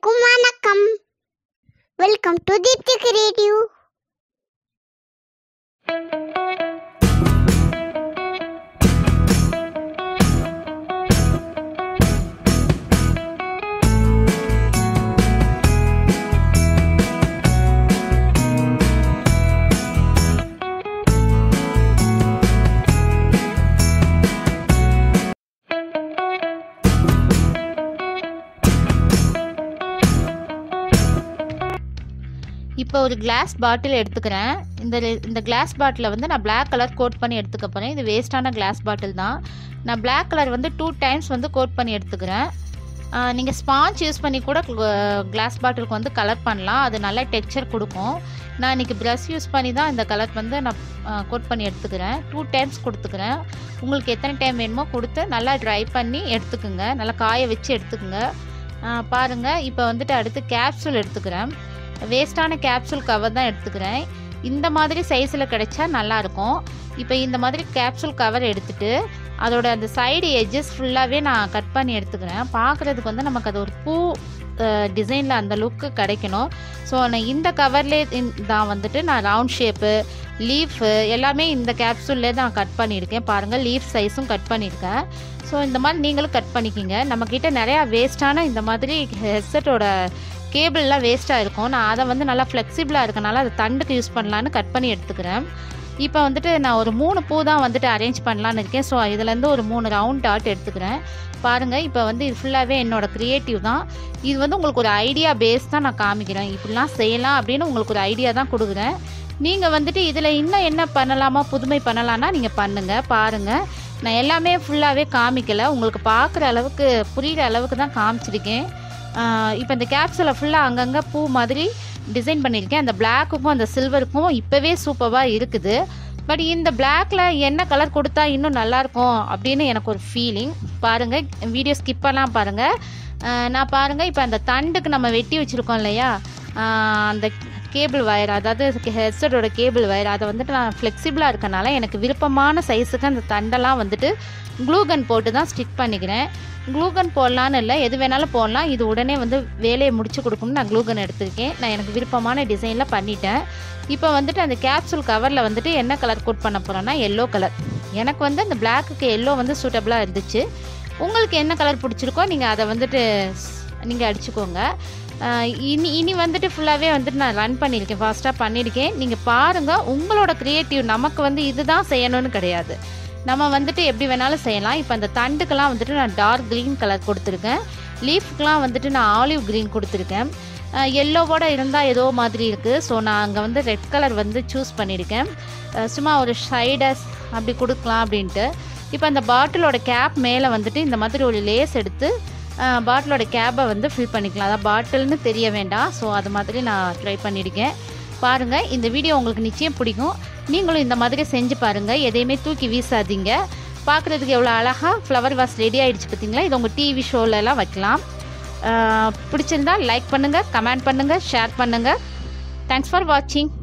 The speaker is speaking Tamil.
எல்லாருக்கும் வணக்கம் வெல்கம் டு தீப்தி கிரியேட்டிவ் இப்போ ஒரு கிளாஸ் பாட்டில் எடுத்துக்கிறேன் இந்த இந்த கிளாஸ் பாட்டிலை வந்து நான் Black கலர் கோட் பண்ணி எடுத்துக்க போகிறேன் இது வேஸ்ட்டான கிளாஸ் பாட்டில் தான் நான் Black கலர் வந்து டூ டைம்ஸ் வந்து கோட் பண்ணி எடுத்துக்கிறேன் நீங்கள் ஸ்பாஞ்ச் யூஸ் பண்ணி கூட கிளாஸ் பாட்டிலுக்கு வந்து கலர் பண்ணலாம் அது நல்ல டெக்ஸ்சர் கொடுக்கும் நான் இன்றைக்கி ப்ரஷ் யூஸ் பண்ணி தான் இந்த கலர் வந்து நான் கோட் பண்ணி எடுத்துக்கிறேன் டூ டைம்ஸ் கொடுத்துக்கிறேன் உங்களுக்கு எத்தனை டைம் வேணுமோ கொடுத்து நல்லா ட்ரை பண்ணி எடுத்துக்குங்க நல்லா காய வச்சு எடுத்துக்குங்க பாருங்கள் இப்போ வந்துட்டு அடுத்து கேப்சூல் எடுத்துக்கிறேன் வேஸ்ட்டான கேப்சூல் கவர் தான் எடுத்துக்கிறேன் இந்த மாதிரி சைஸில் கிடைச்சா நல்லாயிருக்கும் இப்போ இந்த மாதிரி கேப்சூல் கவர் எடுத்துட்டு அதோட அந்த சைடு எட்ஜஸ் ஃபுல்லாகவே நான் கட் பண்ணி எடுத்துக்கிறேன் பார்க்குறதுக்கு வந்து நமக்கு அது ஒரு பூ டிசைனில் அந்த லுக்கு கிடைக்கணும் ஸோ நான் இந்த கவர்லேயே தான் வந்துட்டு நான் ரவுண்ட் ஷேப்பு லீஃபு எல்லாமே இந்த கேப்சூல்லே தான் கட் பண்ணியிருக்கேன் பாருங்கள் லீஃப் சைஸும் கட் பண்ணியிருக்கேன் ஸோ இந்த மாதிரி நீங்களும் கட் பண்ணிக்கிங்க நம்மக்கிட்ட நிறையா வேஸ்ட்டான இந்த மாதிரி ஹெட்செட்டோட கேபிள்லாம் வேஸ்ட்டாக இருக்கும் நான் அதை வந்து நல்லா ஃப்ளெக்சிபிளாக இருக்கனால அதை தண்டுக்கு யூஸ் பண்ணலான்னு கட் பண்ணி எடுத்துக்கிறேன் இப்போ வந்துட்டு நான் ஒரு மூணு பூ தான் வந்துட்டு அரேஞ்ச் பண்ணலான்னு இருக்கேன் ஸோ இதுலேருந்து ஒரு மூணு ரவுண்ட் டாட் எடுத்துக்கிறேன் பாருங்கள் இப்போ வந்து இது ஃபுல்லாகவே என்னோட க்ரியேட்டிவ் தான் இது வந்து உங்களுக்கு ஒரு ஐடியா பேஸ் தான் நான் காமிக்கிறேன் இப்படிலாம் செய்யலாம் அப்படின்னு உங்களுக்கு ஒரு ஐடியா தான் கொடுக்குறேன் நீங்கள் வந்துட்டு இதில் இன்னும் என்ன பண்ணலாமா புதுமை பண்ணலான்னா நீங்கள் பண்ணுங்கள் பாருங்கள் நான் எல்லாமே ஃபுல்லாகவே காமிக்கலை உங்களுக்கு பார்க்குற அளவுக்கு புரிகிற அளவுக்கு தான் காமிச்சிருக்கேன் இப்போ இந்த கேப்சூலை ஃபுல்லாக அங்கங்கே பூ மாதிரி டிசைன் பண்ணியிருக்கேன் அந்த பிளாக்குக்கும் அந்த சில்வருக்கும் இப்போவே சூப்பராக இருக்குது பட் இந்த பிளாக்ல என்ன கலர் கொடுத்தா இன்னும் நல்லாயிருக்கும் அப்படின்னு எனக்கு ஒரு ஃபீலிங் பாருங்கள் வீடியோ ஸ்கிப் பண்ணலாம் பாருங்கள் நான் பாருங்கள் இப்போ அந்த தண்டுக்கு நம்ம வெட்டி வச்சுருக்கோம் இல்லையா அந்த கேபிள் வயர் அதாவது ஹெட்செட்டோட கேபிள் வயர் அதை வந்துட்டு நான் ஃப்ளெக்சிபிளாக இருக்கனால எனக்கு விருப்பமான சைஸுக்கு அந்த தண்டெல்லாம் வந்துட்டு க்ளூகன் போட்டு தான் ஸ்டிக் பண்ணிக்கிறேன் க்ளூகன் போடலான்னு இல்லை எது வேணாலும் போடலாம் இது உடனே வந்து வேலையை முடிச்சு கொடுக்கும்னு நான் க்ளூகன் எடுத்திருக்கேன் நான் எனக்கு விருப்பமான டிசைனில் பண்ணிட்டேன் இப்போ வந்துட்டு அந்த கேப்சூல் கவரில் வந்துட்டு என்ன கலர் கோட் பண்ண போகிறேன்னா எல்லோ கலர் எனக்கு வந்து அந்த பிளாக்குக்கு எல்லோ வந்து சூட்டபுளாக இருந்துச்சு உங்களுக்கு என்ன கலர் பிடிச்சிருக்கோ நீங்கள் அதை வந்துட்டு நீங்கள் அடிச்சுக்கோங்க இனி இனி வந்துட்டு ஃபுல்லாகவே வந்துட்டு நான் ரன் பண்ணியிருக்கேன் ஃபாஸ்ட்டாக பண்ணியிருக்கேன் நீங்கள் பாருங்கள் உங்களோட க்ரியேட்டிவ் நமக்கு வந்து இதுதான் செய்யணும்னு கிடையாது நம்ம வந்துட்டு எப்படி வேணாலும் செய்யலாம் இப்போ அந்த தண்டுக்கெல்லாம் வந்துட்டு நான் டார்க் க்ரீன் கலர் கொடுத்துருக்கேன் லீஃப்க்கெலாம் வந்துட்டு நான் ஆலிவ் க்ரீன் கொடுத்துருக்கேன் எல்லோவோட இருந்தால் ஏதோ மாதிரி இருக்குது ஸோ நான் அங்கே வந்து ரெட் கலர் வந்து சூஸ் பண்ணியிருக்கேன் சும்மா ஒரு ஷைடஸ் அப்படி கொடுக்கலாம் அப்படின்ட்டு இப்போ அந்த பாட்டிலோட கேப் மேலே வந்துட்டு இந்த மாதிரி ஒரு லேஸ் எடுத்து பாட்டிலோட கேப்பை வந்து ஃபில் பண்ணிக்கலாம் அதான் பாட்டில்னு தெரிய வேண்டாம் ஸோ அது மாதிரி நான் ட்ரை பண்ணியிருக்கேன் பாருங்கள் இந்த வீடியோ உங்களுக்கு நிச்சயம் பிடிக்கும் நீங்களும் இந்த மாதிரி செஞ்சு பாருங்கள் எதையுமே தூக்கி வீசாதீங்க பார்க்குறதுக்கு எவ்வளோ அழகாக ஃப்ளவர் வாஸ் ரெடி ஆகிடுச்சு பார்த்தீங்களா இது உங்கள் டிவி ஷோலெல்லாம் வைக்கலாம் பிடிச்சிருந்தா லைக் பண்ணுங்கள் கமெண்ட் பண்ணுங்கள் ஷேர் பண்ணுங்கள் தேங்க்ஸ் ஃபார் வாட்சிங்